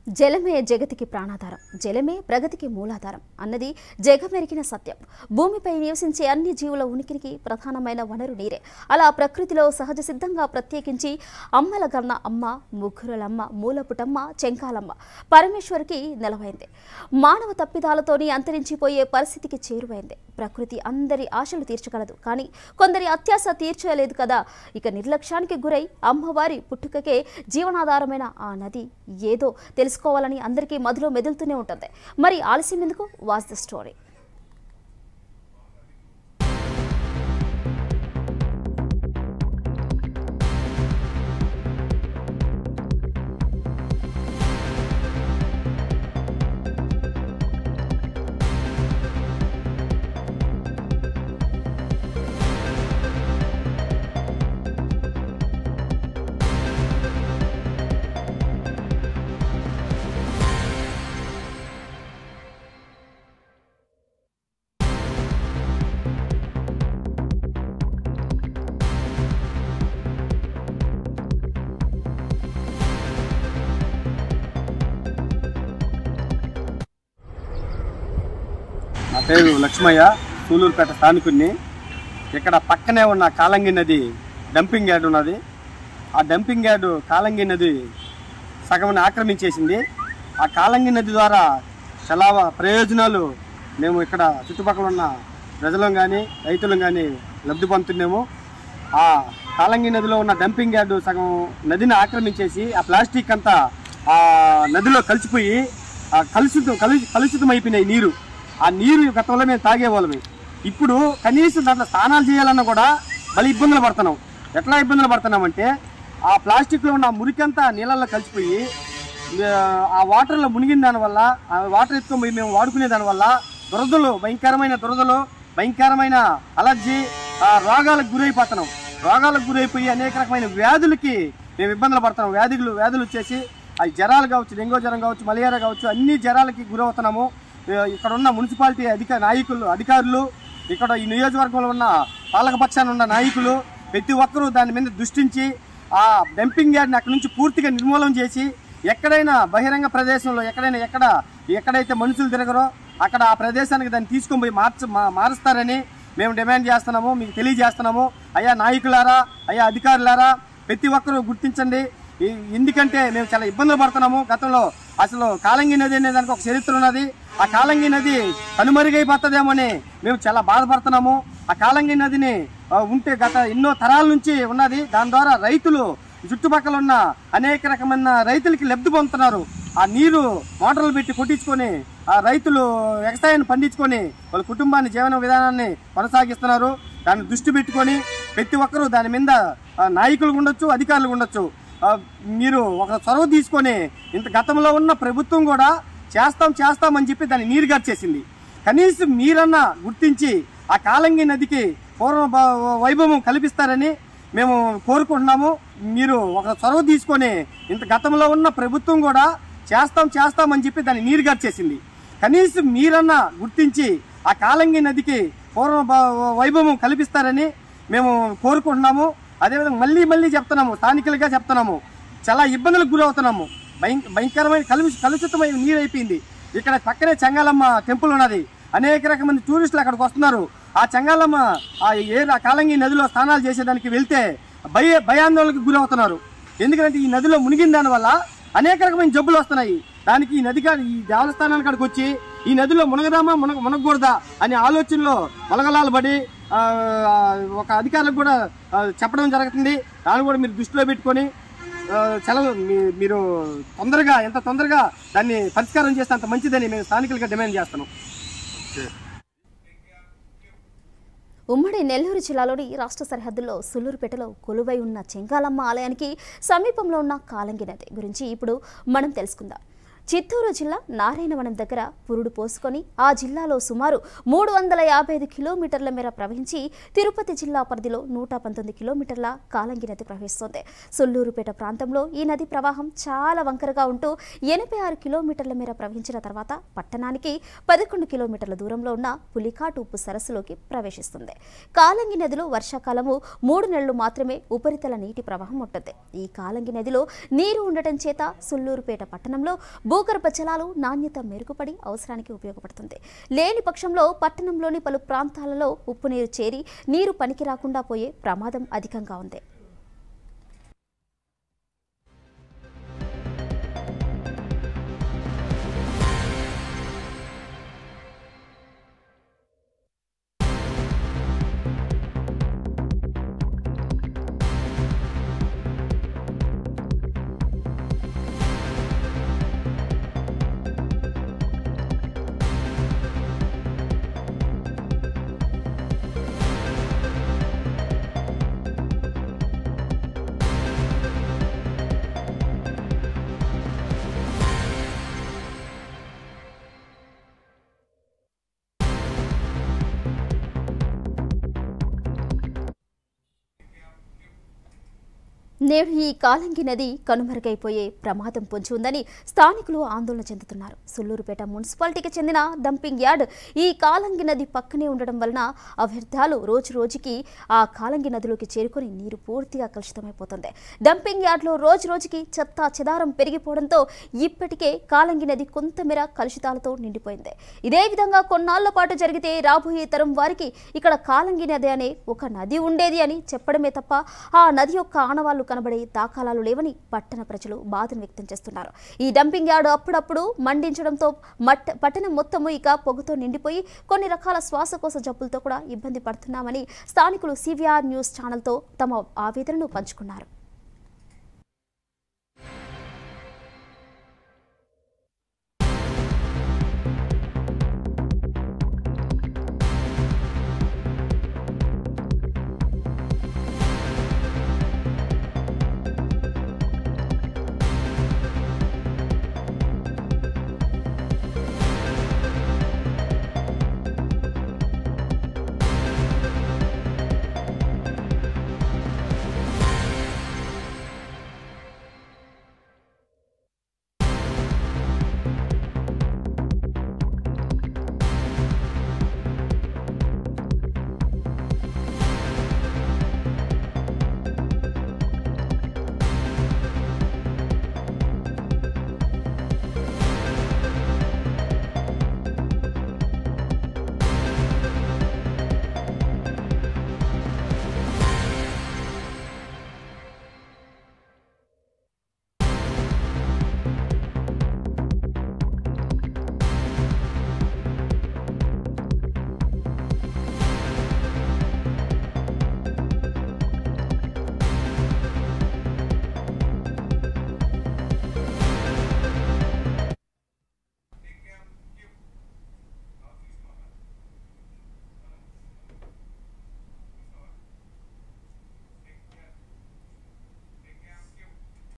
జలమే జగతికి ప్రాణాధారం జలమే ప్రగతికి మూలాధారం అన్నది జగమెరిగిన సత్యం భూమిపై నివసించే అన్ని జీవుల ఉనికికి ప్రధానమైన వనరు నీరే అలా ప్రకృతిలో సహజ సిద్ధంగా ప్రత్యేకించి అమ్మల గన్న అమ్మ ముగ్గురులమ్మ మూలపుటమ్మ చెంకాలమ్మ పరమేశ్వరికి నెలవైంది మానవ తప్పిదాలతోని అంతరించిపోయే పరిస్థితికి చేరువైంది ప్రకృతి అందరి ఆశలు తీర్చగలదు కానీ కొందరి అత్యాశ తీర్చలేదు కదా ఇక నిర్లక్ష్యానికి గురై అమ్మవారి పుట్టుకకే జీవనాధారమైన ఆ నది ఏదో తెలుసుకోవాలని అందరికీ మదిలో మెదులుతూనే ఉంటుంది మరి ఆలస్యం ఎందుకు వాచ్ ద స్టోరీ నా పేరు లక్ష్మయ్య సూలూరుపేట స్థానికుడిని ఇక్కడ పక్కనే ఉన్న కాలంగి నది డంపింగ్ యార్డ్ ఉన్నది ఆ డంపింగ్ యార్డు కాలంగి నది సగం ఆక్రమించేసింది ఆ కాలంగి నది ద్వారా చాలా ప్రయోజనాలు మేము ఇక్కడ చుట్టుపక్కల ఉన్న ప్రజలం కానీ రైతులం కానీ లబ్ధి పొందుతున్నాము ఆ కాలంగి నదిలో ఉన్న డంపింగ్ యార్డు సగం నదిని ఆక్రమించేసి ఆ ప్లాస్టిక్ అంతా ఆ నదిలో కలిసిపోయి ఆ కలుషితం కలు కలుషితం అయిపోయినాయి నీరు ఆ నీరు గతంలో మేము తాగేవాళ్ళమే ఇప్పుడు కనీసం దాంట్లో స్నానాలు చేయాలన్నా కూడా మళ్ళీ ఇబ్బందులు పడుతున్నాం ఎట్లా ఇబ్బందులు పడుతున్నామంటే ఆ ప్లాస్టిక్లో ఉన్న ఆ మురికంతా నీళ్ళల్లో కలిసిపోయి ఆ, ఆ వాటర్లో మునిగిన దానివల్ల ఆ వాటర్ ఎత్తుకొని పోయి మేము వాడుకునే దానివల్ల దురదలు భయంకరమైన దురదలు భయంకరమైన అలర్జీ ఆ రోగాలకు గురైపోతున్నాం రోగాలకు గురైపోయి అనేక రకమైన వ్యాధులకి మేము ఇబ్బందులు పడుతున్నాం వ్యాధులు వ్యాధులు వచ్చేసి అవి జ్వరాలు కావచ్చు డెంగూ జ్వరం కావచ్చు మలేరియా కావచ్చు అన్ని జ్వరాలకి గురవుతున్నాము ఏ, ఇక్కడ ఉన్న మున్సిపాలిటీ అధిక నాయకులు అధికారులు ఇక్కడ ఈ నియోజకవర్గంలో ఉన్న పాలకపక్షాన ఉన్న నాయకులు ప్రతి ఒక్కరూ దాని మీద దృష్టించి ఆ డంపింగ్ యార్డ్ని అక్కడి నుంచి పూర్తిగా నిర్మూలన చేసి ఎక్కడైనా బహిరంగ ప్రదేశంలో ఎక్కడైనా ఎక్కడ ఎక్కడైతే మనుషులు తిరగరో అక్కడ ఆ ప్రదేశానికి దాన్ని తీసుకొని పోయి మార్చ మా- మారుస్తారని మేము డిమాండ్ చేస్తున్నాము మీకు తెలియజేస్తున్నాము అయ్యా నాయకులారా అయ్యా అధికారులారా ప్రతి ఒక్కరూ గుర్తించండి ఈ- ఎందుకంటే మేము చాలా ఇబ్బందులు పడుతున్నాము గతంలో అసలు కాలంగి నది అనే దానికి ఒక చరిత్ర ఉన్నది ఆ కాలంగి నది కనుమరుగైపోతుందేమో అని మేము చాలా బాధపడుతున్నాము ఆ కాలంగి నదిని ఆ, ఉంటే గత ఎన్నో తరాల నుంచి ఉన్నది దాని ద్వారా రైతులు చుట్టుపక్కల ఉన్న అనేక రకమైన రైతులకి లబ్ధి పొందుతున్నారు ఆ నీరు మోటార్లు పెట్టి కొట్టించుకొని ఆ రైతులు వ్యవసాయాన్ని పండించుకొని వాళ్ళ కుటుంబాన్ని జీవన విధానాన్ని కొనసాగిస్తున్నారు దాన్ని దృష్టి పెట్టుకొని ప్రతి ఒక్కరూ దాని మీద ఆ, నాయకులు ఉండొచ్చు అధికారులు ఉండొచ్చు ఆ, మీరు ఒక చొరవ తీసుకొని ఇంత గతంలో ఉన్న ప్రభుత్వం కూడా చేస్తాం చేస్తామని చెప్పి దాన్ని నీరు గడిచేసింది కనీసం మీరన్నా గుర్తించి ఆ కాలంగి నదికి పూర్వ భ- వైభవం కల్పిస్తారని మేము కోరుకుంటున్నాము మీరు ఒక చొరవ తీసుకొని ఇంత గతంలో ఉన్న ప్రభుత్వం కూడా చేస్తాం చేస్తామని చెప్పి దాన్ని నీరు గడిచేసింది కనీసం మీరన్నా గుర్తించి ఆ కాలంగి నదికి పూర్వ భ- వైభవం కల్పిస్తారని మేము కోరుకుంటున్నాము అదేవిధంగా మళ్ళీ మళ్ళీ చెప్తున్నాము స్థానికులుగా చెప్తున్నాము చాలా ఇబ్బందులకు గురవుతున్నాము భయం భయంకరమైన కలుషి కలుషితమైన నీరు అయిపోయింది ఇక్కడ పక్కనే చెంగాలమ్మ టెంపుల్ ఉన్నది అనేక రకమైన టూరిస్టులు అక్కడికి వస్తున్నారు ఆ చెంగాలమ్మ ఆ ఏ ఆ కాలంగి నదిలో స్నానాలు చేసేదానికి వెళ్తే భయ భయాందోళనకు గురవుతున్నారు ఎందుకంటే ఈ నదిలో మునిగిన దానివల్ల అనేక రకమైన జబ్బులు వస్తున్నాయి దానికి ఈ నది కాడ ఈ దేవస్థానానికి కాడికి వచ్చి ఈ నదిలో మునగదామా మునగ మునగకూడదా అనే ఆలోచనలో మొలగలాలు పడి ఆ, ఒక అధికారులకు కూడా ఆ, చెప్పడం జరుగుతుంది దాన్ని కూడా మీరు దృష్టిలో పెట్టుకొని ఆ, చాలా మీ- మీరు తొందరగా ఎంత తొందరగా దాన్ని పరిష్కారం చేస్తే అంత మంచిదని మేము స్థానికులుగా డిమాండ్ చేస్తున్నాం ఉమ్మడి నెల్లూరు జిల్లాలోని రాష్ట్ర సరిహద్దుల్లో సుల్లూరుపేటలో కొలువై ఉన్న చెంగాలమ్మ ఆలయానికి సమీపంలో ఉన్న కాలంగి నది గురించి ఇప్పుడు మనం తెలుసుకుందాం చిత్తూరు జిల్లా నారాయణవనం దగ్గర పురుడు పోసుకొని ఆ జిల్లాలో సుమారు మూడు వందల యాభై ఐదు కిలోమీటర్ల మేర ప్రవహించి తిరుపతి జిల్లా పరిధిలో నూట పంతొమ్మిది కిలోమీటర్ల కాలంగి నది ప్రవహిస్తోంది సుల్లూరుపేట ప్రాంతంలో ఈ నది ప్రవాహం చాలా వంకరగా ఉంటూ ఎనభై ఆరు కిలోమీటర్ల మేర ప్రవహించిన తర్వాత పట్టణానికి పదకొండు కిలోమీటర్ల దూరంలో ఉన్న పులికాటు ఉప్పు సరస్సులోకి ప్రవేశిస్తుంది కాలంగి నదిలో వర్షాకాలము మూడు నెలలు మాత్రమే ఉపరితల నీటి ప్రవాహం ఉంటుంది ఈ కాలంగి నదిలో నీరు ఉండటం చేత సుల్లూరుపేట పట్టణంలో భూగర్భ జలాలు నాణ్యత మెరుగుపడి అవసరానికి ఉపయోగపడుతుంది లేని పక్షంలో పట్టణంలోని పలు ప్రాంతాలలో ఉప్పు నీరు చేరి నీరు పనికి రాకుండా పోయే ప్రమాదం అధికంగా ఉంది నేడు ఈ కాలంగి నది కనుమరుగైపోయే ప్రమాదం పొంచి ఉందని స్థానికులు ఆందోళన చెందుతున్నారు సుల్లూరుపేట మున్సిపాలిటీకి చెందిన డంపింగ్ యార్డ్ ఈ కాలంగి నది పక్కనే ఉండడం వలన అవ్యర్థాలు రోజు రోజుకి ఆ కాలంగి నదిలోకి చేరుకొని నీరు పూర్తిగా కలుషితమైపోతుంది డంపింగ్ యార్డ్లో రోజు రోజుకి చెత్త చెదారం పెరిగిపోవడంతో ఇప్పటికే కాలంగి నది కొంతమేర కలుషితాలతో నిండిపోయింది ఇదే విధంగా కొన్నాళ్ల పాటు జరిగితే రాబోయే తరం వారికి ఇక్కడ కాలంగి నది అనే ఒక నది ఉండేది అని చెప్పడమే తప్ప ఆ నది యొక్క ఆనవాళ్లు కనబడే దాఖలాలు లేవని పట్టణ ప్రజలు బాధను వ్యక్తం చేస్తున్నారు ఈ డంపింగ్ యార్డు అప్పుడప్పుడు మండించడంతో మట్ట పట్టణం మొత్తము ఇక పొగతో నిండిపోయి కొన్ని రకాల శ్వాసకోశ జబ్బులతో కూడా ఇబ్బంది పడుతున్నామని స్థానికులు సివిఆర్ న్యూస్ ఛానల్తో తమ ఆవేదనను పంచుకున్నారు